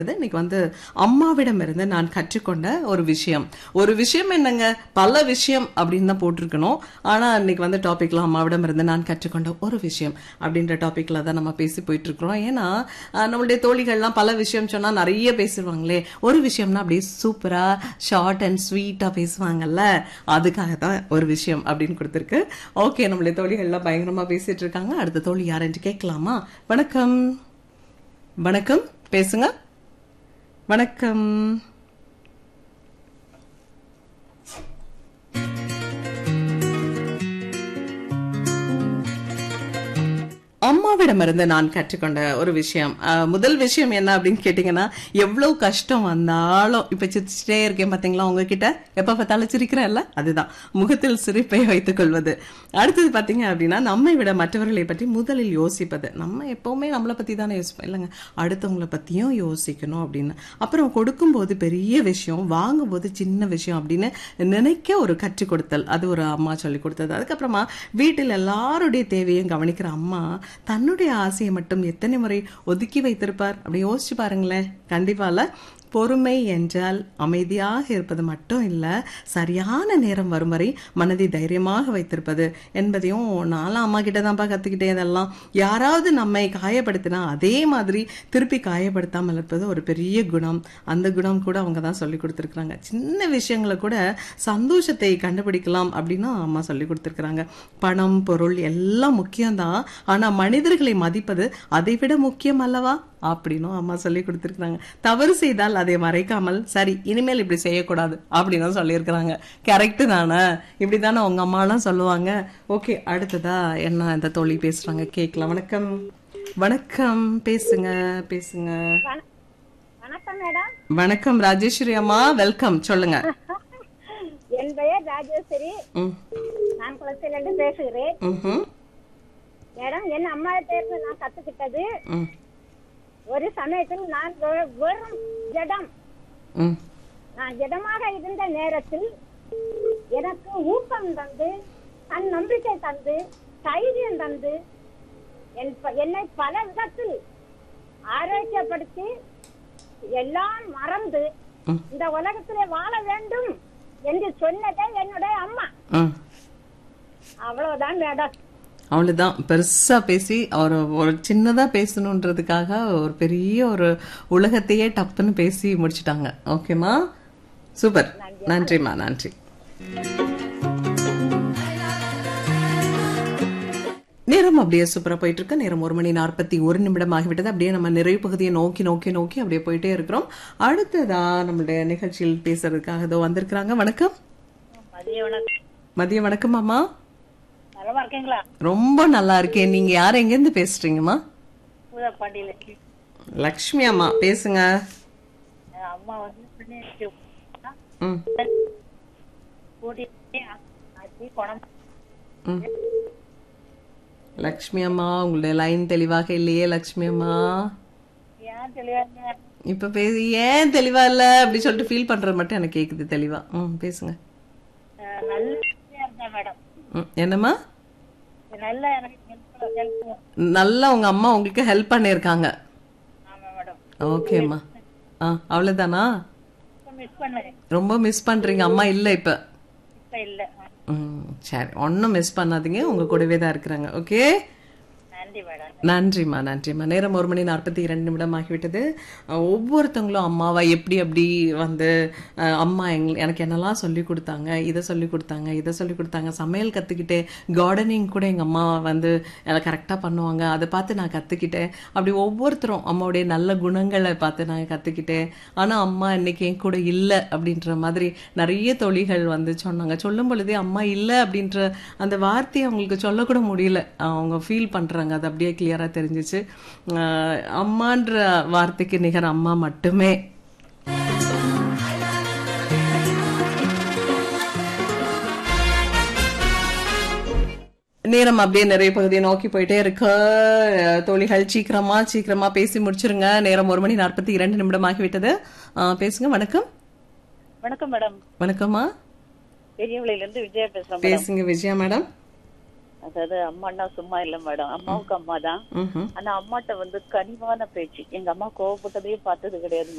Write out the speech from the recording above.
இது இன்னைக்கு வந்து அம்மாவிடமிருந்து நான் கற்றுக்கொண்ட ஒரு விஷயம் ஒரு விஷயம் என்னங்க பல விஷயம் அப்படின்னு தான் போட்டிருக்கணும் ஆனா இன்னைக்கு வந்து டாபிக்ல அம்மாவிடமிருந்து நான் கற்றுக்கொண்ட ஒரு விஷயம் அப்படின்ற டாபிக்ல தான் நம்ம பேசி போயிட்டு இருக்கிறோம் ஏன்னா அஹ், நம்மளுடைய தோழிகள்லாம் பல விஷயம் சொன்னா நிறைய பேசுவாங்களே ஒரு விஷயம்னா அப்படியே சூப்பரா ஷார்ட் அண்ட் ஸ்வீட்டா பேசுவாங்கல்ல அதுக்காக தான் ஒரு விஷயம் அப்படின்னு கொடுத்துருக்கு ஓகே நம்மளுடைய தோழிகள்லாம் பயங்கரமா பேசிட்டு இருக்காங்க அடுத்த தோழி யாருன்னு கேட்கலாமா வணக்கம் வணக்கம் பேசுங்க வணக்கம் அம்மாவிடமிருந்து நான் கற்றுக்கொண்ட ஒரு விஷயம் அஹ், முதல் விஷயம் என்ன அப்படின்னு கேட்டீங்கன்னா எவ்வளவு கஷ்டம் வந்தாலும் இப்ப சிரிச்சுட்டே இருக்கேன் பாத்தீங்களா உங்ககிட்ட எப்ப பார்த்தாலும் சிரிக்கிறேன்ல அதுதான் முகத்தில் சிரிப்பை வைத்துக் கொள்வது அடுத்தது பாத்தீங்க அப்படின்னா நம்மை விட மற்றவர்களை பற்றி முதலில் யோசிப்பது நம்ம எப்பவுமே நம்மளை பத்தி தானே யோசிப்போம் இல்லைங்க அடுத்தவங்கள பத்தியும் யோசிக்கணும் அப்படின்னு அப்புறம் கொடுக்கும்போது பெரிய விஷயம் வாங்கும்போது சின்ன விஷயம் அப்படின்னு நினைக்க ஒரு கற்றுக் கொடுத்தல் அது ஒரு அம்மா சொல்லி கொடுத்தது அதுக்கப்புறமா வீட்டில் எல்லாருடைய தேவையும் கவனிக்கிற அம்மா தன்னுடைய ஆசையை மட்டும் எத்தனை முறை ஒதுக்கி வைத்திருப்பார் அப்படி யோசிச்சு பாருங்களேன் கண்டிப்பால பொறுமை என்றால் அமைதியாக இருப்பது மட்டும் இல்ல சரியான நேரம் வரும் வரை மனதை தைரியமாக வைத்திருப்பது என்பதையும் நானும் அம்மா கிட்ட தான்ப்பா கத்துக்கிட்டேன் இதெல்லாம் யாராவது நம்மை காயப்படுத்தினா அதே மாதிரி திருப்பி காயப்படுத்தாமல் இருப்பது ஒரு பெரிய குணம் அந்த குணம் கூட அவங்க தான் சொல்லி கொடுத்துருக்குறாங்க சின்ன விஷயங்களை கூட சந்தோஷத்தை கண்டுபிடிக்கலாம் அப்படின்னு அம்மா சொல்லி கொடுத்துருக்குறாங்க பணம் பொருள் எல்லாம் முக்கியம்தான் ஆனா மனிதர்களை மதிப்பது அதை விட முக்கியம் அல்லவா அப்படின்னும் அம்மா சொல்லி கொடுத்துருக்குறாங்க தவறு செய்தால் அதை மறைக்காமல் சரி இனிமேல் இப்படி செய்யக்கூடாது அப்படின்னும் சொல்லியிருக்கிறாங்க கரெக்டு தானே இப்படி தானே உங்க அம்மாலாம் சொல்லுவாங்க ஓகே அடுத்ததா என்ன இந்த தோழி பேசுறாங்க கேட்கலாம் வணக்கம் வணக்கம் பேசுங்க பேசுங்க வண- வணக்கம் மேடம் வணக்கம் ராஜேஸ்வரி அம்மா வெல்கம் சொல்லுங்க என் பெயர் ராஜேஸ்வரி ம் நான் குளத்திலிருந்து பேசுகிறேன் ம்ஹும். மேடம் என் அம்மா பேருக்கு நான் கத்துக்கிட்டது ம் ஒரு சமயத்தில் நான் வெ- வெறும் ஜடம் ம் நான் ஜடமாக இருந்த நேரத்தில் எனக்கு ஊக்கம் தந்து தன் நம்பிக்கை தந்து தைரியம் தந்து என் ப- என்னை பல விதத்தில் ஆரோக்கியப்படுத்தி எல்லாம் மறந்து ம். இந்த உலகத்திலே வாழ வேண்டும் என்று சொன்னதே என்னுடைய அம்மா ம் அவ்வளவுதான் மேடம் அவ்வளவுதான் பெருசா பேசி ஒரு ஒரு சின்னதா பேசணுன்றதுக்காக ஒரு பெரிய ஒரு உலகத்தையே டப்புன்னு பேசி முடிச்சிட்டாங்க ஓகேமா சூப்பர் நன்றிம்மா நன்றி நேரம் அப்படியே சூப்பரா போயிட்டு இருக்கு நேரம் ஒரு மணி நாற்பத்தி ஒரு நிமிடம் ஆகிவிட்டது அப்படியே நம்ம நிறைவு பகுதியை நோக்கி நோக்கி நோக்கி அப்படியே போயிட்டே இருக்கிறோம் அடுத்ததா நம்மளுடைய நிகழ்ச்சியில் பேசுறதுக்காக இதோ வந்திருக்கிறாங்க வணக்கம் மதிய வணக்கம் மதிய வணக்கம் அம்மா நலமா இருக்கீங்களா ரொம்ப நல்லா இருக்கேன் நீங்க யார் எங்க இருந்து பேசுறீங்கம்மா பூதப்பாண்டியில லக்ஷ்மி அம்மா பேசுங்க அம்மா வந்து பிள்ளைக்கு ம் கூட்டிட்டு ஆச்சு குணம் ம். லக்ஷ்மி அம்மா உங்களுடைய லைன் தெளிவாக இல்லையே லக்ஷ்மி அம்மா ஏன் தெளிவாங்க இப்ப பேசி ஏன் தெளிவா இல்ல அப்படி சொல்லிட்டு ஃபீல் பண்றது மட்டும் எனக்கு கேக்குது தெளிவா ம் பேசுங்க அஹ் நல்ல இதா இருந்தேன் மேடம் ம், என்னம்மா நல்ல எனக்கு ஹெல்ப் ஹெல்ப் நல்லா உங்க அம்மா உங்களுக்கு ஹெல்ப் பண்ணிருக்காங்க ஆமா மேடம் ஓகேம்மா ஆ அவ்வளவுதானா மிஸ் பண்ணேன் ரொம்ப மிஸ் பண்றீங்க அம்மா இல்ல இப்ப இப்ப இல்ல ம் சரி ஒன்னும் மிஸ் பண்ணாதீங்க உங்க கூடவே தான் இருக்கிறாங்க ஓகே நன்றி மேடம் நன்றிம்மா நன்றிம்மா நேரம் ஒரு மணி நாற்பத்தி இரண்டு நிமிடம் ஆகிவிட்டது அஹ் ஒவ்வொருத்தவங்களும் அம்மாவை எப்படி எப்படி வந்து அஹ், அம்மா எங் எனக்கு என்னெல்லாம் சொல்லி கொடுத்தாங்க இதை சொல்லி கொடுத்தாங்க இதை சொல்லி கொடுத்தாங்க சமையல் கற்றுக்கிட்டேன் கார்டனிங் கூட எங்கள் அம்மா வந்து கரெக்டாக பண்ணுவாங்க அதை பார்த்து நான் கற்றுக்கிட்டேன் அப்படி ஒவ்வொருத்தரும் அம்மாவுடைய நல்ல குணங்களை பார்த்து நான் கற்றுக்கிட்டேன் ஆனால் அம்மா இன்னைக்கு என் கூட இல்லை அப்படின்ற மாதிரி நிறைய தொழில்கள் வந்து சொன்னாங்க சொல்லும் பொழுதே அம்மா இல்லை அப்படின்ற அந்த வார்த்தையை அவங்களுக்கு சொல்லக்கூட முடியல அவங்க ஃபீல் பண்றாங்க அது அப்படியே கிளியரா தெரிஞ்சிச்சு அஹ் அம்மான்ற வார்த்தைக்கு நிகர் அம்மா மட்டுமே நேரம் அப்படியே நிறைய பகுதியை நோக்கி போயிட்டே இருக்கு அஹ் தோழிகள் சீக்கிரமா சீக்கிரமா பேசி முடிச்சிருங்க நேரம் ஒரு மணி நாற்பத்தி இரண்டு நிமிடம் ஆகிவிட்டது அஹ் பேசுங்க வணக்கம் வணக்கம் மேடம் வணக்கம்மா பெரியவளையில இருந்து விஜயா பேசுறேன் பேசுங்க விஜயா மேடம் அதாவது அம்மான்னா சும்மா இல்ல மேடம் அம்மாவுக்கு அம்மா தான் ம்ஹும். ஆனா அம்மாட்ட வந்து கனிவான பேச்சு எங்க அம்மா கோவப்பட்டதே பார்த்தது கிடையாது